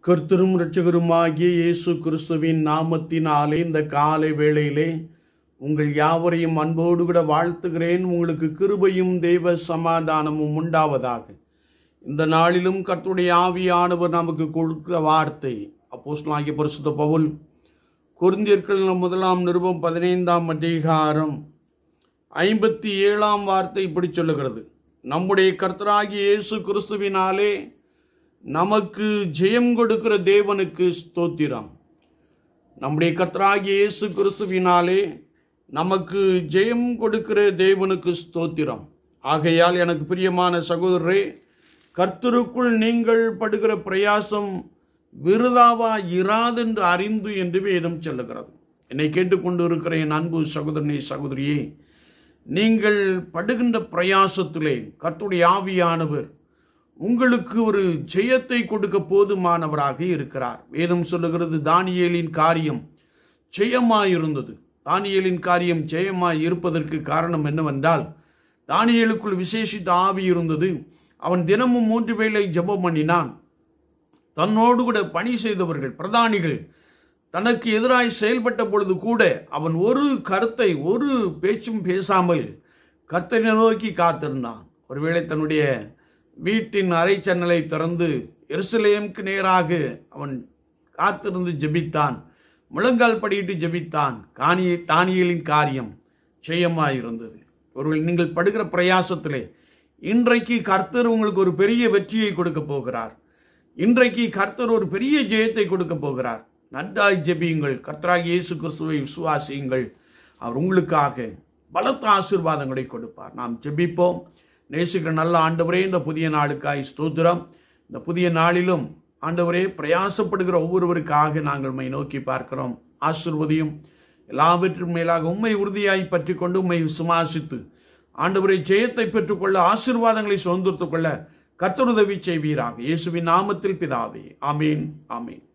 கர்த்தரும் இரட்சகருமாகிய இயேசு கிறிஸ்துவின் நாமத்தினாலே இந்த காலை வேளையிலே உங்கள் யாவரையும் அன்போடு கூட வாழ்த்துகிறேன் உங்களுக்கு கிருபையும் தெய்வ சமாதானமும் உண்டாவதாக இந்த நாளிலும் கர்த்தருடைய ஆவியானவர் நமக்கு கொடுத்த வார்த்தை அப்போஸ்தலனாகிய பரிசுத்த பவுல் கொரிந்தியர்கள் முதலாம் நிருபம் பதினைந்தாம் அதிகாரம் ஐம்பத்தி ஏழாம் வார்த்தை இப்படி சொல்லுகிறது நம்முடைய கர்த்தராகிய இயேசு கிறிஸ்துவினாலே நமக்கு ஜெயம் கொடுக்கிற தேவனுக்கு ஸ்தோத்திரம் நம்முடைய கர்த்தராகிய இயேசு கிறிஸ்துவினாலே நமக்கு ஜெயம் கொடுக்கிற தேவனுக்கு ஸ்தோத்திரம் ஆகையால் எனக்கு பிரியமான சகோதரரே கர்த்தருக்குள் நீங்கள் படுகிற பிரயாசம் விருதாவா இராதென்று அறிந்து என்று வேதம் சொல்லுகிறது என்னை கேட்டுக்கொண்டு இருக்கிற என் அன்பு சகோதரனே சகோதரியே நீங்கள் படுகின்ற பிரயாசத்திலே கர்த்தருடைய ஆவியானவர் உங்களுக்கு ஒரு ஜெயத்தை கொடுக்க போதுமானவராக இருக்கிறார் வேதம் சொல்லுகிறது தானியேலின் காரியம் ஜெயமாயிருந்தது தானியேலின் காரியம் ஜெயமாய் இருப்பதற்கு காரணம் என்னவென்றால் தானியேலுக்குள் விசேஷித்த ஆவி இருந்தது அவன் தினமும் மூன்று வேளை ஜெபம் பண்ணினான் தன்னோடு கூட பணி செய்தவர்கள் பிரதானிகள் தனக்கு எதிராய் செயல்பட்ட பொழுது கூட அவன் ஒரு கருத்தை ஒரு பேச்சும் பேசாமல் கர்த்தனை நோக்கி காத்திருந்தான் ஒருவேளை தன்னுடைய வீட்டின் அறை ஜன்னலை திறந்து எருசலேமுக்கு நேராக அவன் காத்திருந்து ஜெபித்தான் முழங்கால் படியிட்டு ஜெபித்தான் காணிய தானியலின் காரியம் ஜெயமாயிருந்தது ஒருவேளை நீங்கள் படுகிற பிரயாசத்திலே இன்றைக்கு கர்த்தர் உங்களுக்கு ஒரு பெரிய வெற்றியை கொடுக்க போகிறார் இன்றைக்கு கர்த்தர் ஒரு பெரிய ஜெயத்தை கொடுக்க போகிறார் நன்றாய் ஜெபியுங்கள் கர்த்தராக இயேசு கிறிஸ்துவை விசுவாசியுங்கள் அவர் உங்களுக்காக பலத்த ஆசீர்வாதங்களை கொடுப்பார் நாம் ஜெபிப்போம் நேசிக்கிற நல்ல ஆண்டவரே இந்த புதிய நாளுக்காய் ஸ்தோத்திரம் இந்த புதிய நாளிலும் ஆண்டவரே பிரயாசப்படுகிற ஒவ்வொருவருக்காக நாங்கள் உம்மை நோக்கி பார்க்கிறோம் ஆசிர்வதியும் எல்லாவற்றும் மேலாக உண்மை உறுதியாய் பற்றி கொண்டு உண்மை விசுவாசித்து ஆண்டவரை ஜெயத்தை பெற்றுக்கொள்ள ஆசீர்வாதங்களை சுதந்திரத்துக் கொள்ள கர்த்தருதவி செய்வீராக இயேசுவின் நாமத்தில் பிதாவே ஆமீன் ஆமீன்